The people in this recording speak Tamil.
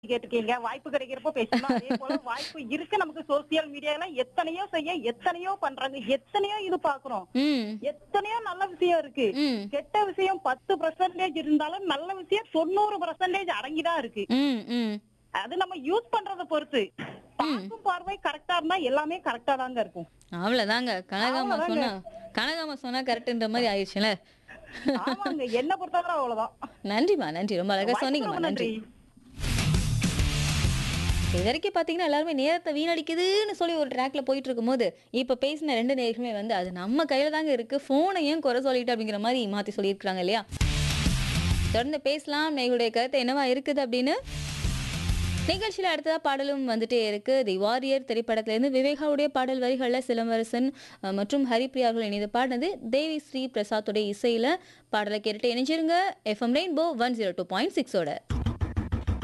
கேட்டிருக்கீங்க வாய்ப்பு கிடைக்கிறப்போ பேசணும் அதே போல வாய்ப்பு இருக்கு நமக்கு சோசியல் மீடியால எத்தனையோ செய்ய எத்தனையோ பண்றாங்க எத்தனையோ இது பாக்குறோம் ம் எத்தனையோ நல்ல விஷயம் இருக்கு ம் கெட்ட விஷயம் பத்து பர்சன்டேஜ் இருந்தாலும் நல்ல விஷயம் தொண்ணூறு பர்சன்டேஜ் அடங்கிதான் இருக்கு ம் ம் அது நம்ம யூஸ் பண்றத பொறுத்து பார்க்கும் பார்வை கரெக்டா இருந்தா எல்லாமே கரெக்டா தாங்க இருக்கும் அவ்வளவுதாங்க கனகாமா அவ்வளவுதாங்க. சொன்னா கனகாமா சொன்னா கரெக்ட்ன்ற மாதிரி ஆயிடுச்சுல ஆமாங்க என்ன பொறுத்தவரை அவ்வளவுதான் நன்றிமா நன்றி ரொம்ப அழகா வாய்ப்புக்கு சொன்னீங்கம்மா ரொம்ப நன்றி நன்றி இது வரைக்கும் பார்த்தீங்கன்னா எல்லாருமே நேரத்தை வீணடிக்குதுன்னு சொல்லி ஒரு ட்ராக்ல போயிட்டு இருக்கும்போது இப்போ பேசின ரெண்டு நேர்களுமே வந்து அது நம்ம கையில தாங்க இருக்கு ஃபோனை ஏன் குறை சொல்லிட்டு அப்படிங்கிற மாதிரி மாற்றி சொல்லியிருக்காங்க இல்லையா தொடர்ந்து பேசலாம் எங்களுடைய கருத்து என்னவா இருக்குது அப்படின்னு நிகழ்ச்சியில் அடுத்ததா பாடலும் வந்துட்டே இருக்கு தி வாரியர் திரைப்படத்திலிருந்து விவேகாவுடைய பாடல் வரிகளில் சிலம்பரசன் அஹ், மற்றும் ஹரிப்ரியா அவர்கள் இணைந்து பாடினது தேவி ஸ்ரீ பிரசாத்துடைய இசையில பாடலை கேட்டுட்டு இணைஞ்சிருங்க FM rainbow one zero two point சிக்ஸோட